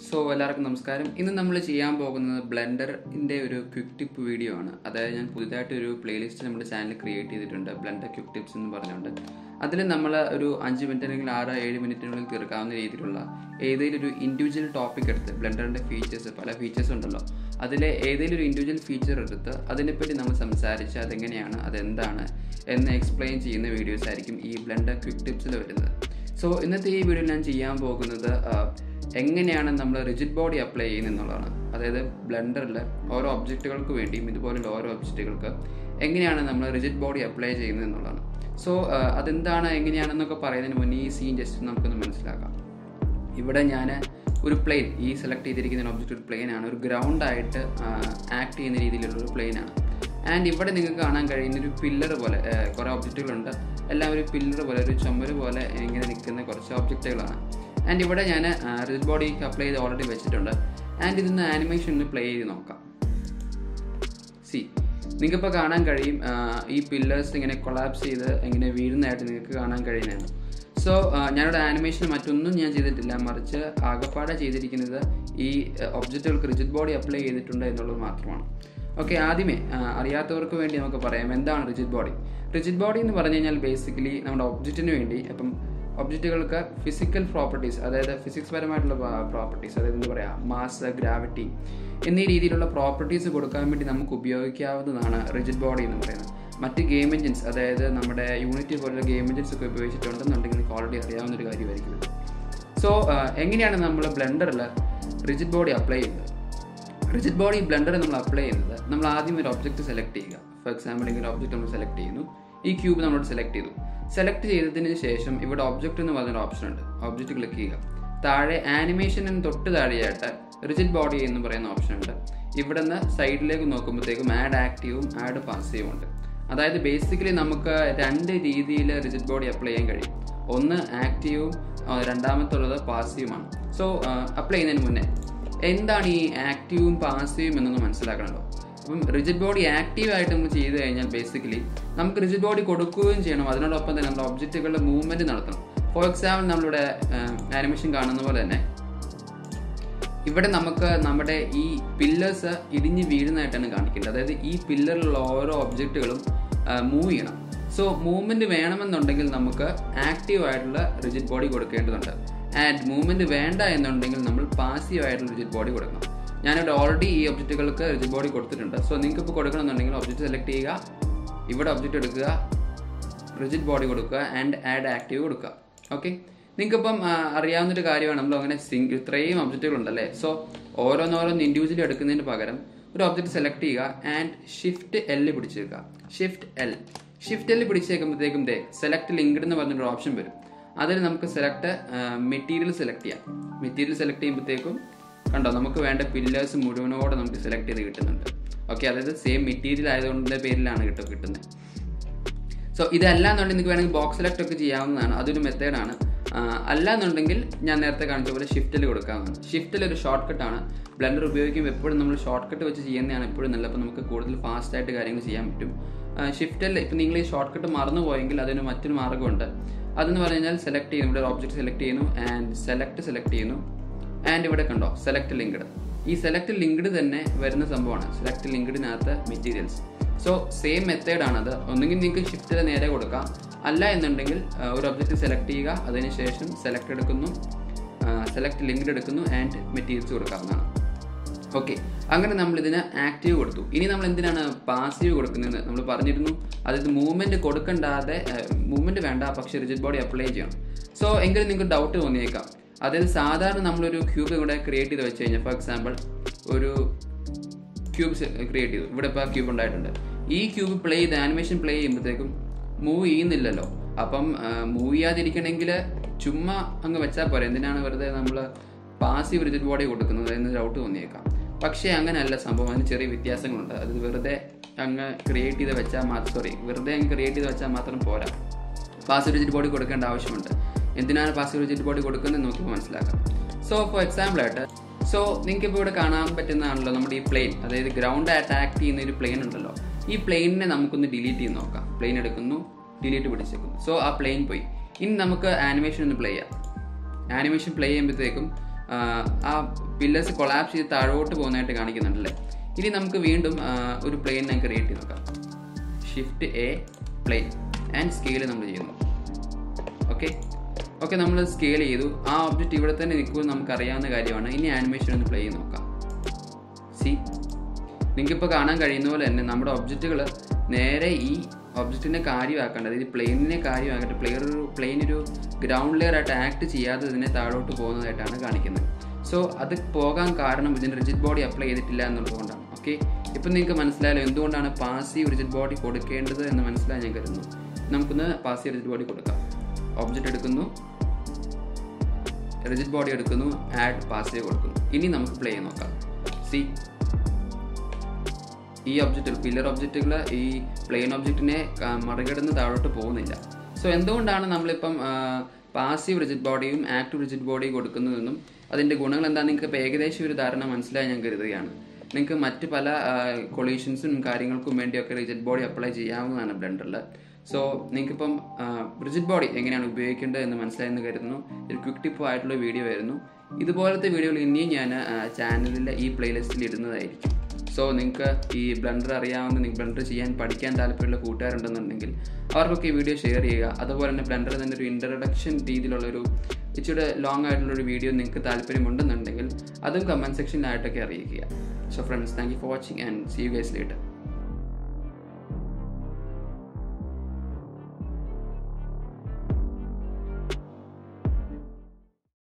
So എല്ലാവർക്കും നമസ്കാരം ഇന്ന് നമ്മൾ ചെയ്യാൻ പോകുന്നത് ബ്ലെൻഡറിൻ്റെ ഒരു ക്വിക്ക് ടിപ്പ് വീഡിയോ ആണ് അതായത് ഞാൻ പുതുതായിട്ട് ഒരു പ്ലേലിസ്റ്റ് നമ്മുടെ ചാനൽ ക്രിയേറ്റ് ചെയ്തിട്ടുണ്ട് ബ്ലെൻഡർ ക്വിക്ക് ടിപ്സ് എന്ന് പറഞ്ഞുകൊണ്ട് അതിൽ നമ്മൾ ഒരു അഞ്ച് മിനിറ്റ് അല്ലെങ്കിൽ ആറ് ഏഴ് മിനിറ്റിനുള്ളിൽ തീർക്കാവുന്ന രീതിയിലുള്ള ഏതെങ്കിലും ഒരു ഇൻഡിവിജ്വൽ ടോപ്പിക് എടുത്ത് ബ്ലെൻഡറിൻ്റെ ഫീച്ചേഴ്സ് പല ഫീച്ചേഴ്സ് ഉണ്ടല്ലോ അതിലെ ഏതെങ്കിലും ഒരു ഇൻഡിവിജ്വൽ ഫീച്ചർ എടുത്ത് അതിനെപ്പറ്റി നമ്മൾ സംസാരിച്ച് അതെങ്ങനെയാണ് അതെന്താണ് എന്ന് എക്സ്പ്ലെയിൻ ചെയ്യുന്ന വീഡിയോസ് ആയിരിക്കും ഈ ബ്ലെൻഡർ ക്വിക്ക് ടിപ്സിൽ വരുന്നത് സോ ഇന്നത്തെ ഈ വീഡിയോയിൽ ഞാൻ ചെയ്യാൻ പോകുന്നത് ആ, എങ്ങനെയാണ് നമ്മൾ റിജിഡ് ബോഡി അപ്ലൈ ചെയ്യുന്നത് എന്നുള്ളതാണ് അതായത് ബ്ലെൻഡറിൽ ഓരോ ഒബ്ജക്റ്റുകൾക്ക് വേണ്ടിയും ഇതുപോലുള്ള ഓരോ ഒബ്ജക്റ്റുകൾക്ക് എങ്ങനെയാണ് നമ്മൾ റിജിഡ് ബോഡി അപ്ലൈ ചെയ്യുന്നത് എന്നുള്ളതാണ് സോ അതെന്താണ് എങ്ങനെയാണെന്നൊക്കെ പറയുന്നതിന് മുന്നേ ഈ സീൻ ജസ്റ്റ് നമുക്കൊന്ന് മനസ്സിലാക്കാം ഇവിടെ ഞാൻ ഒരു പ്ലെയിൻ ഈ സെലക്ട് ചെയ്തിരിക്കുന്ന ഒബ്ജക്റ്റ് ഒരു പ്ലെയിൻ ആണ് ഒരു ഗ്രൗണ്ട് ആയിട്ട് ആക്ട് ചെയ്യുന്ന രീതിയിലുള്ള ഒരു പ്ലെയിൻ ആണ് ആൻഡ് ഇവിടെ നിങ്ങൾക്ക് കാണാൻ കഴിയുന്ന ഒരു പില്ലർ പോലെ കുറേ ഒബ്ജക്റ്റുകളുണ്ട് എല്ലാം ഒരു പില്ലർ പോലെ ഒരു ചുമര് പോലെ ഇങ്ങനെ നിൽക്കുന്ന കുറച്ച് ഒബ്ജക്റ്റുകളാണ് ആൻഡ് ഇവിടെ ഞാൻ റിജിഡ് ബോഡിക്ക് അപ്ലൈ ചെയ്ത് ഓൾറെഡി വെച്ചിട്ടുണ്ട് ആൻഡ് ഇതൊന്ന് ആനിമേഷൻ ഒന്ന് പ്ലേ ചെയ്ത് നോക്കാം സി നിങ്ങൾക്കിപ്പോൾ കാണാൻ കഴിയും ആ, ഈ പില്ലേഴ്സ് ഇങ്ങനെ കൊളാപ്സ് ചെയ്ത് ഇങ്ങനെ വീഴുന്നതായിട്ട് നിങ്ങൾക്ക് കാണാൻ കഴിയുന്നതാണ് സോ ഞാനിവിടെ ആനിമേഷൻ മറ്റൊന്നും ഞാൻ ചെയ്തിട്ടില്ല മറിച്ച് ആകപ്പാടെ ചെയ്തിരിക്കുന്നത് ഈ ഒബ്ജക്റ്റുകൾക്ക് റിജിഡ് ബോഡി അപ്ലൈ ചെയ്തിട്ടുണ്ട് എന്നുള്ളത് മാത്രമാണ് ഓക്കെ ആദ്യമേ ആ, അറിയാത്തവർക്ക് വേണ്ടി നമുക്ക് പറയാം എന്താണ് റിജിഡ് ബോഡി റിജിഡ് ബോഡി എന്ന് പറഞ്ഞു കഴിഞ്ഞാൽ ബേസിക്കലി നമ്മുടെ ഒബ്ജക്റ്റിന് വേണ്ടി അപ്പം ഒബ്ജക്റ്റുകൾക്ക് ഫിസിക്കൽ പ്രോപ്പർട്ടീസ് അതായത് ഫിസിക്സ് പരമായിട്ടുള്ള പ്രോപ്പർട്ടീസ് അതായത് എന്താ പറയുക മാസ് ഗ്രാവിറ്റി എന്നീ രീതിയിലുള്ള പ്രോപ്പർട്ടീസ് കൊടുക്കാൻ വേണ്ടി നമുക്ക് ഉപയോഗിക്കാവുന്നതാണ് റിജിഡ് ബോഡി എന്ന് പറയുന്നത് മറ്റ് ഗെയിം എഞ്ചിൻസ് അതായത് നമ്മുടെ യൂണിറ്റി പോലുള്ള ഗെയിം എഞ്ചിൻസ് ഒക്കെ ഉപയോഗിച്ചിട്ടുണ്ടെന്നുണ്ടെങ്കിൽ നിങ്ങൾക്ക് ഓൾറെഡി അറിയാവുന്ന ഒരു കാര്യമായിരിക്കും ഇത്. സോ എങ്ങനെയാണ് നമ്മൾ ബ്ലെൻഡറിൽ റിജിഡ് ബോഡി അപ്ലൈ ചെയ്യുന്നത് റിജിഡ് ബോഡി ബ്ലെൻഡർ നമ്മൾ അപ്ലൈ ചെയ്യുന്നത് നമ്മൾ ആദ്യം ഒരു ഒബ്ജക്റ്റ് സെലക്ട് ചെയ്യുക ഫോർ എക്സാമ്പിൾ ഇങ്ങനെ ഒബ്ജക്റ്റ് നമ്മൾ സെലക്ട് ചെയ്യുന്നു ഈ ക്യൂബ് നമ്മൾ സെലക്ട് ചെയ്തു സെലക്ട് ചെയ്തതിന് ശേഷം ഇവിടെ ഒബ്ജക്റ്റ് എന്ന് പറഞ്ഞൊരു ഓപ്ഷൻ ഉണ്ട് ഒബ്ജക്റ്റ് ക്ലിക്ക് ചെയ്യുക താഴെ ആനിമേഷനിന് തൊട്ട് താഴെയായിട്ട് റിജിഡ് ബോഡി എന്ന് പറയുന്ന ഓപ്ഷൻ ഉണ്ട് ഇവിടെ നിന്ന് സൈഡിലേക്ക് നോക്കുമ്പോഴത്തേക്കും ആഡ് ആക്റ്റീവും ആഡ് പാസീവും ഉണ്ട് അതായത് ബേസിക്കലി നമുക്ക് രണ്ട് രീതിയിൽ റിജിഡ് ബോഡി അപ്ലൈ ചെയ്യാൻ കഴിയും ഒന്ന് ആക്റ്റീവും രണ്ടാമത്തുള്ളത് പാസീവുമാണ് സോ അപ്ലൈ ചെയ്യുന്നതിന് മുന്നേ എന്താണ് ഈ ആക്റ്റീവും പാസീവും എന്നൊന്ന് മനസ്സിലാക്കണമല്ലോ അപ്പം റിജിഡ് ബോഡി ആക്റ്റീവ് ആയിട്ട് നമ്മൾ ചെയ്ത് കഴിഞ്ഞാൽ ബേസിക്കലി നമുക്ക് റിജിഡ് ബോഡി കൊടുക്കുകയും ചെയ്യണം അതിനോടൊപ്പം തന്നെ നമ്മുടെ ഒബ്ജക്റ്റുകളുടെ മൂവ്മെന്റ് നടത്തണം ഫോർ എക്സാമ്പിൾ നമ്മളിവിടെ ആനിമേഷൻ കാണുന്ന പോലെ തന്നെ ഇവിടെ നമുക്ക് നമ്മുടെ ഈ പില്ലേഴ്സ് ഇടിഞ്ഞ് വീഴുന്നതായിട്ടാണ് കാണിക്കേണ്ടത് അതായത് ഈ പില്ലറിലുള്ള ഓരോ ഒബ്ജക്റ്റുകളും മൂവ് ചെയ്യണം സോ മൂവ്മെന്റ് വേണമെന്നുണ്ടെങ്കിൽ നമുക്ക് ആക്റ്റീവ് ആയിട്ടുള്ള റിജിഡ് ബോഡി കൊടുക്കേണ്ടതുണ്ട് ആൻഡ് മൂവ്മെന്റ് വേണ്ട എന്നുണ്ടെങ്കിൽ നമ്മൾ പാസീവ് ആയിട്ടുള്ള റിജിഡ് ബോഡി കൊടുക്കണം ഞാനിവിടെ ഓൾറെഡി ഈ ഒബ്ജക്റ്റുകൾക്ക് റിജിഡ് ബോഡി കൊടുത്തിട്ടുണ്ട് സോ നിങ്ങൾക്ക് ഇപ്പോൾ കൊടുക്കണമെന്നുണ്ടെങ്കിൽ ഒബ്ജക്റ്റ് സെലക്ട് ചെയ്യുക ഇവിടെ ഒബ്ജക്റ്റ് എടുക്കുക റിജിഡ് ബോഡി കൊടുക്കുക ആൻഡ് ആഡ് ആക്റ്റീവ് കൊടുക്കുക ഓക്കെ നിങ്ങൾക്കിപ്പം ആ, അറിയാവുന്നൊരു കാര്യമാണ് നമ്മൾ അങ്ങനെ സിംഗ് ഇത്രയും ഒബ്ജക്റ്റുകൾ ഉണ്ടല്ലേ സോ ഓരോന്നോരോന്ന് ഇൻഡിവിജ്വലി എടുക്കുന്നതിന് പകരം ഒരു ഒബ്ജക്റ്റ് സെലക്ട് ചെയ്യുക ആൻഡ് ഷിഫ്റ്റ് എൽ പിടിച്ചേക്കുക ഷിഫ്റ്റ് എൽ ഷിഫ്റ്റ് എൽ പിടിച്ചേക്കുമ്പോഴത്തേക്കും ദേ സെലക്ട് ലിങ്ക്ഡ് എന്ന് പറഞ്ഞൊരു ഓപ്ഷൻ വരും അതിൽ നമുക്ക് സെലക്ട് മെറ്റീരിയൽ സെലക്ട് ചെയ്യാം മെറ്റീരിയൽ സെലക്ട് ചെയ്യുമ്പോഴത്തേക്കും കണ്ടോ നമുക്ക് വേണ്ട പില്ലേഴ്സ് മുഴുവനോടെ നമുക്ക് സെലക്ട് ചെയ്ത് കിട്ടുന്നുണ്ട് ഓക്കെ അതായത് സെയിം മെറ്റീരിയൽ ആയതുകൊണ്ട് പേരിലാണ് കിട്ടും കിട്ടുന്നത് സോ ഇതല്ല എന്നുണ്ടെങ്കിൽ നിങ്ങൾക്ക് വേണമെങ്കിൽ ബോക്സ് സെലക്ട് ഒക്കെ ചെയ്യാവുന്നതാണ് അതൊരു മെത്തേഡാണ് അല്ല എന്നുണ്ടെങ്കിൽ ഞാൻ നേരത്തെ കാണിച്ച പോലെ ഷിഫ്റ്റിൽ കൊടുക്കാവുന്നതാണ് ഷിഫ്റ്റിൽ ഒരു ഷോർട്ട് കട്ടാണ് ബ്ലെൻഡർ ഉപയോഗിക്കുമ്പോൾ എപ്പോഴും നമ്മൾ ഷോർട്ട് കട്ട് വെച്ച് ചെയ്യുന്നതാണ് എപ്പോഴും നല്ലത് അപ്പോൾ നമുക്ക് കൂടുതൽ ഫാസ്റ്റ് ആയിട്ട് കാര്യങ്ങൾ ചെയ്യാൻ പറ്റും ഷിഫ്റ്റിൽ ഇപ്പം നിങ്ങൾ ഈ ഷോർട്ട് കട്ട് മറന്നു പോയെങ്കിൽ അതിന് മറ്റൊരു മാർഗ്ഗമുണ്ട് അതെന്ന് പറഞ്ഞു കഴിഞ്ഞാൽ സെലക്ട് ചെയ്യുന്നു ഇവിടെ ഓബ്ജക്റ്റ് സെലക്ട് ചെയ്യുന്നു ആൻഡ് സെലക്ട് സെലക്ട് ചെയ്യുന്നു ആൻഡ് ഇവിടെ കണ്ടോ സെലക്ട് ലിങ്ക്ഡ് ഈ സെലക്ട് ലിങ്ക്ഡ് തന്നെ വരുന്ന സംഭവമാണ് സെലക്ട് ലിങ്ക്ഡിനകത്ത് മെറ്റീരിയൽസ് സോ സെയിം മെത്തേഡ് ആണത് ഒന്നുകിൽ നിങ്ങൾക്ക് ഷിഫ്റ്റിൽ നേരെ കൊടുക്കാം അല്ല എന്നുണ്ടെങ്കിൽ ആ, ഒരു ഒബ്ജക്റ്റ് സെലക്ട് ചെയ്യുക അതിനുശേഷം സെലക്ട് എടുക്കുന്നു സെലക്ട് ലിങ്ക്ഡ് എടുക്കുന്നു ആൻഡ് മെറ്റീരിയൽസ് കൊടുക്കാവുന്നതാണ് ഓക്കെ അങ്ങനെ നമ്മൾ ഇതിന് ആക്റ്റീവ് കൊടുത്തു ഇനി നമ്മൾ എന്തിനാണ് പാസീവ് കൊടുക്കുന്നത് നമ്മൾ പറഞ്ഞിരുന്നു അതായത് മൂവ്മെന്റ് കൊടുക്കണ്ടാതെ മൂവ്മെന്റ് വേണ്ട പക്ഷെ റിജിഡ് ബോഡി അപ്ലൈ ചെയ്യണം സോ എങ്കിലും നിങ്ങൾക്ക് ഡൗട്ട് തോന്നിയേക്കാം അതായത് സാധാരണ നമ്മളൊരു ക്യൂബ് ഇവിടെ ക്രിയേറ്റ് ചെയ്ത് വെച്ച് കഴിഞ്ഞാൽ ഫോർ എക്സാമ്പിൾ ഒരു ക്യൂബ് ക്രിയേറ്റ് ചെയ്തു ഇവിടെ ഇപ്പോൾ ക്യൂബ് ഉണ്ടായിട്ടുണ്ട് ഈ ക്യൂബ് പ്ലേ ചെയ്ത് ആനിമേഷൻ പ്ലേ ചെയ്യുമ്പോഴത്തേക്കും മൂവ് ചെയ്യുന്നില്ലല്ലോ അപ്പം മൂവ് ചെയ്യാതിരിക്കണമെങ്കിൽ ചുമ്മാ അങ്ങ് വെച്ചാൽ പോരെ എന്തിനാണ് വെറുതെ നമ്മൾ പാസീവ് റിജിഡ് ബോഡി കൊടുക്കുന്നത് എന്ന് ഡൗട്ട് തോന്നിയേക്കാം പക്ഷേ അങ്ങനെയല്ല സംഭവം അതിന് ചെറിയ വ്യത്യാസങ്ങളുണ്ട് അത് വെറുതെ അങ്ങ് ക്രിയേറ്റ് ചെയ്ത് വെച്ചാൽ മാത്രം സോറി വെറുതെ അങ്ങ് ക്രിയേറ്റ് ചെയ്ത് വെച്ചാൽ മാത്രം പോരാ പാസീവ് റിജിഡ് ബോഡി കൊടുക്കേണ്ട ആവശ്യമുണ്ട് എന്തിനാണ് പാസീവ് റിജിഡ് ബോഡി കൊടുക്കുന്നത് നോക്കിയപ്പോൾ മനസ്സിലാക്കാം സോ ഫോർ എക്സാമ്പിൾ ആയിട്ട് സോ നിങ്ങൾക്ക് ഇപ്പോൾ ഇവിടെ കാണാൻ പറ്റുന്നതാണല്ലോ നമ്മുടെ ഈ പ്ലെയിൻ അതായത് ഗ്രൗണ്ട് അറ്റാക്ക് ചെയ്യുന്ന ഒരു പ്ലെയിൻ ഉണ്ടല്ലോ ഈ പ്ലെയിനിനെ നമുക്കൊന്ന് ഡിലീറ്റ് ചെയ്ത് നോക്കാം പ്ലെയിൻ എടുക്കുന്നു ഡിലീറ്റ് പിടിച്ചേക്കുന്നു സോ ആ പ്ലെയിൻ പോയി ഇനി നമുക്ക് ആനിമേഷൻ ഒന്ന് പ്ലേ ചെയ്യാം ആനിമേഷൻ പ്ലേ ചെയ്യുമ്പോഴത്തേക്കും ആ പില്ലേഴ്സ് കൊളാപ്സ് ചെയ്ത് താഴോട്ട് പോകുന്നതായിട്ട് കാണിക്കുന്നുണ്ടല്ലേ ഇനി നമുക്ക് വീണ്ടും ആ, ഒരു പ്ലെയിൻ ഞാൻ ക്രിയേറ്റ് ചെയ്ത് നോക്കാം shift A plane and scale നമ്മൾ ചെയ്യുന്നു ഓക്കെ ഓക്കെ നമ്മൾ സ്കെയിൽ ചെയ്തു ആ ഒബ്ജക്റ്റ് ഇവിടെ തന്നെ നിൽക്കുമെന്ന് നമുക്ക് അറിയാവുന്ന കാര്യമാണ് ഇനി ആനിമേഷൻ ഒന്ന് പ്ലേ ചെയ്ത് നോക്കാം സി നിങ്ങൾക്കിപ്പോൾ കാണാൻ കഴിയുന്ന പോലെ തന്നെ നമ്മുടെ ഒബ്ജക്റ്റുകൾ നേരെ ഈ ഒബ്ജക്റ്റിനെ കാര്യമാക്കേണ്ടത് ഇത് പ്ലെയിനിനെ കാര്യമാക്കിയിട്ട് പ്ലെയർ ഒരു പ്ലെയിൻ ഒരു ഗ്രൗണ്ട് ലെയർ ആയിട്ട് ആക്ട് ചെയ്യാതെ ഇതിനെ താഴോട്ട് പോകുന്നതായിട്ടാണ് കാണിക്കുന്നത് സോ അത് പോകാൻ കാരണം ഇതിന് റിജിഡ് ബോഡി അപ്ലൈ ചെയ്തിട്ടില്ല എന്നുള്ളതുകൊണ്ടാണ് ഓക്കെ ഇപ്പം നിങ്ങൾക്ക് മനസ്സിലായാലോ എന്തുകൊണ്ടാണ് പാസീവ് റിജിഡ് ബോഡി കൊടുക്കേണ്ടത് എന്ന് മനസ്സിലായി ഞാൻ കരുതുന്നു നമുക്കൊന്ന് പാസീവ് റിജിഡ് ബോഡി കൊടുക്കാം ഒബ്ജക്റ്റ് എടുക്കുന്നു റിജിഡ് ബോഡി എടുക്കുന്നു ആഡ് പാസീവ് കൊടുക്കുന്നു ഇനി നമുക്ക് പ്ലേ ചെയ്ത് നോക്കാം സി ഈ ഒബ്ജക്റ്റ് പില്ലർ ഒബ്ജക്റ്റുകൾ ഈ പ്ലെയിൻ ഒബ്ജക്റ്റിനെ മറികടന്ന് താഴോട്ട് പോകുന്നില്ല സോ എന്തുകൊണ്ടാണ് നമ്മളിപ്പം പാസീവ് റിജിഡ് ബോഡിയും ആക്റ്റീവ് റിജിഡ് ബോഡിയും കൊടുക്കുന്നതെന്നും അതിൻ്റെ ഗുണങ്ങൾ എന്താണെന്ന് നിങ്ങൾക്ക് ഇപ്പോൾ ഏകദേശം ഒരു ധാരണ മനസ്സിലായി ഞാൻ കരുതുകയാണ് നിങ്ങൾക്ക് മറ്റ് പല കൊളീഷൻസും കാര്യങ്ങൾക്കും വേണ്ടിയൊക്കെ റിജിഡ് ബോഡി അപ്ലൈ ചെയ്യാവുന്നതാണ് ബ്ലെൻഡറിൽ സോ നിങ്ങൾക്കിപ്പം റിജിഡ് ബോഡി എങ്ങനെയാണ് ഉപയോഗിക്കേണ്ടത് എന്ന് മനസ്സിലായെന്ന് കരുതുന്നു ഒരു ക്വിക്ക് ടിപ്പ് ആയിട്ടുള്ള വീഡിയോ ആയിരുന്നു ഇതുപോലത്തെ വീഡിയോകൾ ഇനിയും ഞാൻ ചാനലിലെ ഈ പ്ലേലിസ്റ്റിൽ ഇടുന്നതായിരിക്കും സോ നിങ്ങൾക്ക് ഈ ബ്ലണ്ടർ അറിയാവുന്ന നിങ്ങൾക്ക് ബ്ലണ്ടർ ചെയ്യാൻ പഠിക്കാൻ താല്പര്യമുള്ള കൂട്ടുകാരുണ്ടെന്നുണ്ടെങ്കിൽ അവർക്കൊക്കെ ഈ വീഡിയോ ഷെയർ ചെയ്യുക അതുപോലെ തന്നെ ബ്ലണ്ടർ തന്നെ ഒരു ഇൻട്രഡക്ഷൻ രീതിയിലുള്ളൊരു ഇച്ചിരി ലോങ് ആയിട്ടുള്ളൊരു വീഡിയോ നിങ്ങൾക്ക് താല്പര്യമുണ്ടെന്നുണ്ടെങ്കിൽ അതും കമൻറ്റ് സെക്ഷനിലായിട്ടൊക്കെ അറിയിക്കുക so friends thank you for watching and see you guys later